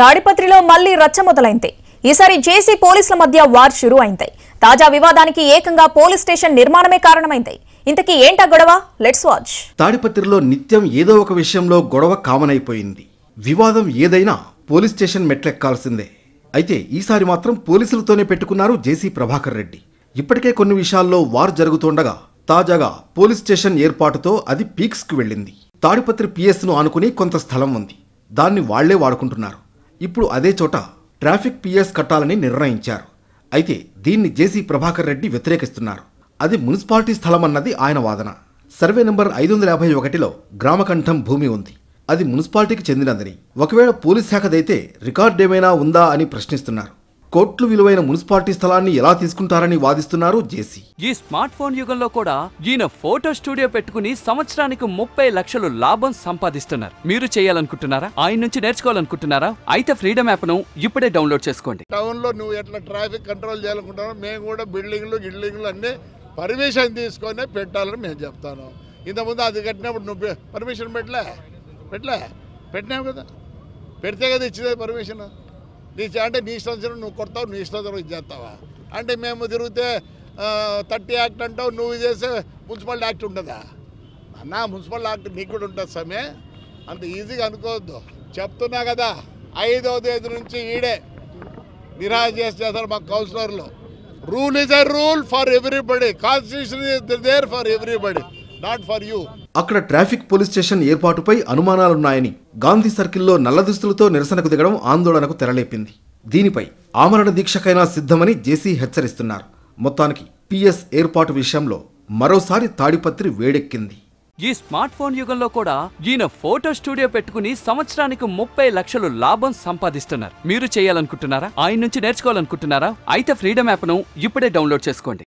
తాడిపత్రిలో మళ్లీ రచ్చ మొదలైంది ఈసారి జేసీ పోలీసుల మధ్య వార్ షురు అయింది తాజా వివాదానికి ఏకంగా పోలీస్ స్టేషన్ నిర్మాణమే కారణమైంది ఇంతకీ ఏంటా గొడవ లెట్స్ వాచ్ తాడిపత్రిలో నిత్యం ఏదో ఒక విషయంలో గొడవ కామన్ అయిపోయింది వివాదం ఏదైనా పోలీస్ స్టేషన్ మెట్లెక్కాల్సిందే అయితే ఈసారి మాత్రం పోలీసులతోనే పెట్టుకున్నారు జేసీ ప్రభాకర్ రెడ్డి ఇప్పటికే కొన్ని విషయాల్లో వార్ జరుగుతుండగా తాజాగా పోలీస్ స్టేషన్ ఏర్పాటుతో అది పీక్స్కు వెళ్ళింది తాడిపత్రి పిఎస్ను ఆనుకుని కొంత స్థలం ఉంది దాన్ని వాళ్లే వాడుకుంటున్నారు ఇప్పుడు అదే చోట ట్రాఫిక్ పిఎస్ కట్టాలని నిర్ణయించారు అయితే దీన్ని జేసీ ప్రభాకర్ రెడ్డి వ్యతిరేకిస్తున్నారు అది మున్సిపాలిటీ స్థలమన్నది ఆయన వాదన సర్వే నంబర్ ఐదు వందల యాభై ఒకటిలో గ్రామకంఠం భూమి ఉంది అది మున్సిపాలిటీకి చెందినదని ఒకవేళ పోలీస్ శాఖదైతే రికార్డ్ ఏమైనా ఉందా అని ప్రశ్నిస్తున్నారు కోట్లు విలువైన మున్సిపాలిటీ స్థలాన్ని ఎలా తీసుకుంటారని వాదిస్తున్నారు జేసీ ఈ స్మార్ట్ ఫోన్ యుగంలో కూడా ఈయన ఫోటో స్టూడియో పెట్టుకుని సంవత్సరానికి ముప్పై లక్షలు లాభం సంపాదిస్తున్నారు మీరు చేయాలనుకుంటున్నారా ఆయన నుంచి నేర్చుకోవాలనుకుంటున్నారా అయితే ఫ్రీడమ్ యాప్ ను ఇప్పుడే డౌన్లోడ్ చేసుకోండి టౌన్ లో నువ్వు ఎట్లా ట్రాఫిక్ కంట్రోల్ చేయాలనుకుంటున్నావు మేము కూడా బిల్డింగ్లు గిల్డింగ్లు అన్నీ పర్మిషన్ తీసుకొని పెట్టాలని మేము చెప్తాను ఇంతకుముందు అది కట్టినప్పుడు నువ్వు పర్మిషన్ పెట్టలే పెట్టలే పెట్టినావు కదా పెడితే కదా ఇచ్చేది పర్మిషన్ నీ చే- అంటే నీ ఇష్టం వచ్చినట్టు నువ్వు కొడతావు నీ ఇష్టం వచ్చినట్టు ఇది చేస్తావా అంటే మేము తిరిగితే థర్టీ యాక్ట్ అంటావు నువ్వు చేసే మున్సిపల్ యాక్ట్ ఉండదా అన్న మున్సిపల్ యాక్ట్ నీకు కూడా ఉంటుంది సమే అంత ఈజీగా అనుకోవద్దు చెప్తున్నా కదా ఐదో తేదీ నుంచి ఈడే నిరాశ చేస్తారు మా కౌన్సిలర్లు rule is a rule for everybody constitution is there for everybody not for you అక్కడ ట్రాఫిక్ పోలీస్ స్టేషన్ ఏర్పాటుపై అనుమానాలున్నాయని గాంధీ సర్కిల్లో నల్ల దుస్తులతో నిరసనకు దిగడం ఆందోళనకు తెరలేపింది దీనిపై ఆమరణ దీక్షకైనా సిద్ధమని జేసీ హెచ్చరిస్తున్నారు మొత్తానికి పిఎస్ ఏర్పాటు విషయంలో మరోసారి తాడిపత్రి వేడెక్కింది ఈ స్మార్ట్ ఫోన్ యుగంలో కూడా ఈయన ఫోటో స్టూడియో పెట్టుకుని సంవత్సరానికి ముప్పై లక్షలు లాభం సంపాదిస్తున్నారు మీరు చేయాలనుకుంటున్నారా ఆయన నుంచి నేర్చుకోవాలనుకుంటున్నారా అయితే ఫ్రీడమ్ యాప్ ను ఇప్పుడే డౌన్లోడ్ చేసుకోండి